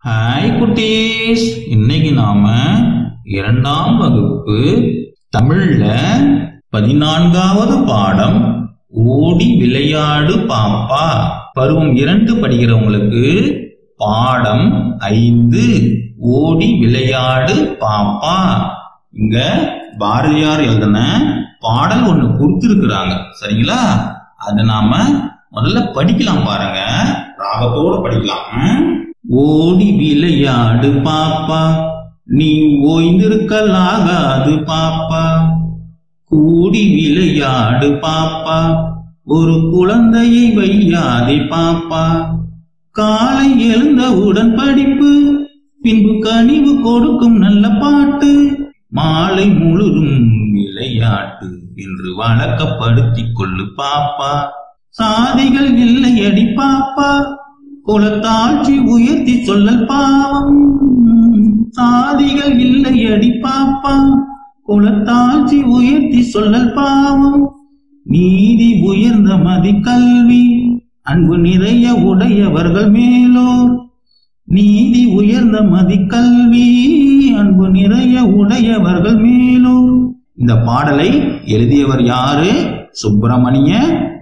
Hi குட்டீஸ் இன்னைக்கு நாம இரண்டாம் வகுப்பு தமிழ்ல பதினான்காவது பாடம் ஓடி விளையாடு பாப்பா பருவம் இரண்டு படிக்கிறவங்களுக்கு பாடம் ஐந்து ஓடி விளையாடு பாப்பா இங்க பாரதியார் எழுதின பாடல் ஒண்ணு கொடுத்திருக்கிறாங்க சரிங்களா அதை நாம முதல்ல படிக்கலாம் பாருங்க ராகத்தோட படிக்கலாம் ம்? ஓடி விளையாடு பாப்பா நீ ஓய்ந்திருக்கலாகாது பாப்பா கூடி விளையாடு பாப்பா ஒரு குழந்தையை வையாதே பாப்பா காலை எழுந்தவுடன் படிப்பு பின்பு கனிவு கொடுக்கும் நல்ல பாட்டு மாலை முழுதும் விளையாட்டு என்று வழக்கப்படுத்திக் கொள்ளு பாப்பா சாதிகள் இல்லையடி பாப்பா குலத்தாட்சி உயர்த்தி சொல்லல் பாவம் சாதிகள் இல்லையடி பாப்பா குலத்தாட்சி உயர்த்தி சொல்லல் பாவம் நீதி உயர்ந்த மதி கல்வி அன்பு நிறைய உடையவர்கள் மேலோர் நீதி உயர்ந்த மதி கல்வி அன்பு நிறைய உடையவர்கள் மேலோர் இந்த பாடலை எழுதியவர் யாரு சுப்பிரமணிய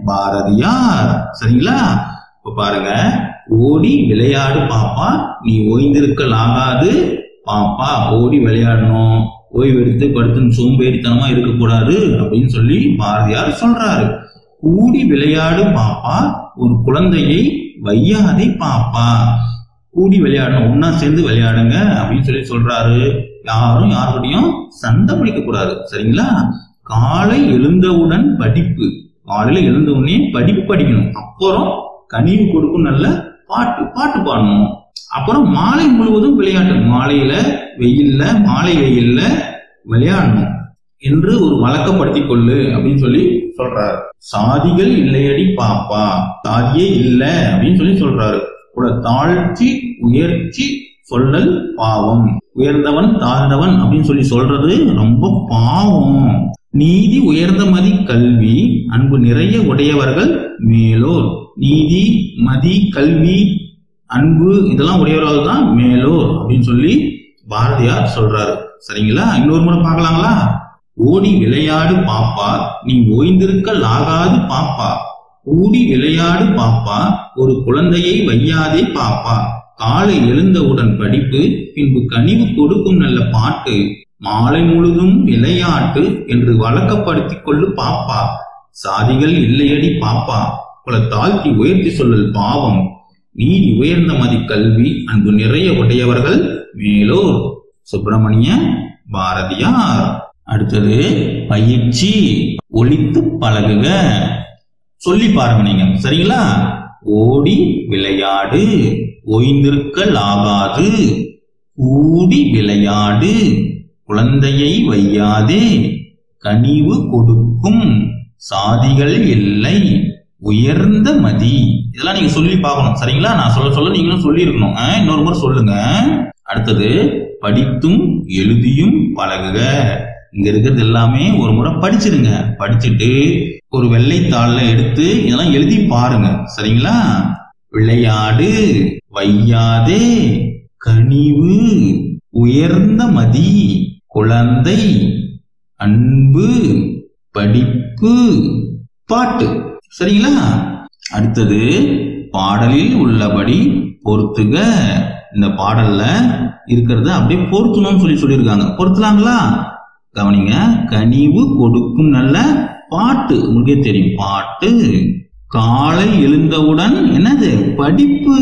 பாரதியார் சரிங்களா இப்ப பாருங்க ஓடி விளையாடு பாப்பா நீ ஓய்ந்திருக்கலாகாது பாப்பா ஓடி விளையாடணும் ஓய்வெடுத்து படுத்து சோம்பேறித்தனமா இருக்கக்கூடாது அப்படின்னு சொல்லி பாரதியார் சொல்றாரு கூடி விளையாடு பாப்பா ஒரு குழந்தையை வையாதே பாப்பா கூடி விளையாடணும் ஒன்னா சேர்ந்து விளையாடுங்க அப்படின்னு சொல்லி சொல்றாரு யாரும் யாருக்கிட்டையும் சண்டை பிடிக்க கூடாது சரிங்களா காலை எழுந்தவுடன் படிப்பு காலையில எழுந்த உடனே படிப்பு படிக்கணும் அப்புறம் கனிவு கொடுக்கும் நல்ல பாட்டு பாட்டு பாடணும் அப்புறம் மாலை முழுவதும் விளையாட்டு மாலையில வெயில்ல மாலை வெயில்ல விளையாடணும் என்று ஒரு வழக்கப்படுத்திக் கொள்ளு அப்படின்னு சொல்லி சொல்றாரு சாதிகள் இல்லையடி பாப்பா சாதியே இல்ல அப்படின்னு சொல்லி சொல்றாரு கூட தாழ்ச்சி உயர்ச்சி சொல்லல் பாவம் உயர்ந்தவன் தாழ்ந்தவன் அப்படின்னு சொல்லி சொல்றது ரொம்ப பாவம் நீதி உயர்ந்த மதி கல்வி அன்பு நிறைய உடையவர்கள் மேலோர் நீதி மதி கல்வி அன்பு இதெல்லாம் உடையவர்கள் தான் மேலோர் அப்படின்னு சொல்லி பாரதியார் சொல்றாரு சரிங்களா இன்னொரு முறை பார்க்கலாங்களா ஓடி விளையாடு பாப்பா நீ ஓய்ந்திருக்கலாகாது பாப்பா கூடி விளையாடு பாப்பா ஒரு குழந்தையை வையாதே பாப்பா காலை எழுந்தவுடன் படிப்பு பின்பு கனிவு கொடுக்கும் நல்ல பாட்டு மாலை முழுதும் விளையாட்டு என்று வழக்கப்படுத்திக் கொள்ளு பாப்பா சாதிகள் இல்லையடி பாப்பா குல தாழ்த்தி உயர்த்தி சொல்லல் பாவம் நீதி உயர்ந்த மதி கல்வி அன்பு நிறைய உடையவர்கள் மேலோர் சுப்பிரமணிய பாரதியார் அடுத்தது பயிற்சி ஒழித்து பழகுக சொல்லி பாருங்க நீங்க சரிங்களா ஓடி விளையாடு ஓய்ந்திருக்கல் ஆகாது கூடி விளையாடு குழந்தையை வையாதே கனிவு கொடுக்கும் சாதிகள் இல்லை உயர்ந்த மதி இதெல்லாம் நீங்க சொல்லி பார்க்கணும் சரிங்களா நான் சொல்ல சொல்ல நீங்களும் சொல்லி இருக்கணும் இன்னொரு முறை சொல்லுங்க அடுத்தது படித்தும் எழுதியும் பழகுக இங்க இருக்கிறது எல்லாமே ஒரு முறை படிச்சிருங்க படிச்சுட்டு ஒரு வெள்ளைத்தாள்ல எடுத்து இதெல்லாம் எழுதி பாருங்க சரிங்களா விளையாடு வையாதே கனிவு உயர்ந்த மதி குழந்தை அன்பு படிப்பு பாட்டு சரிங்களா அடுத்தது பாடலில் உள்ளபடி பொறுத்துக இந்த பாடல்ல இருக்கிறத அப்படியே பொருத்தணும்னு சொல்லி சொல்லியிருக்காங்க பொருத்தலாங்களா கவனிங்க கனிவு கொடுக்கும் நல்ல பாட்டு உங்களுக்கே தெரியும் பாட்டு காலை எழுந்தவுடன் என்னது படிப்பு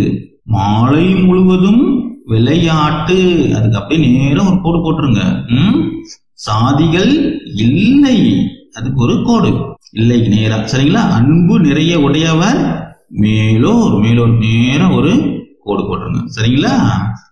மாலை முழுவதும் விளையாட்டு அதுக்கு அப்படியே நேரம் ஒரு கோடு போட்டுருங்க ம் சாதிகள் இல்லை அதுக்கு ஒரு கோடு இல்லை நேரம் சரிங்களா அன்பு நிறைய உடையவர் மேலோர் மேலோர் நேரம் ஒரு கோடு போட்டுருங்க சரிங்களா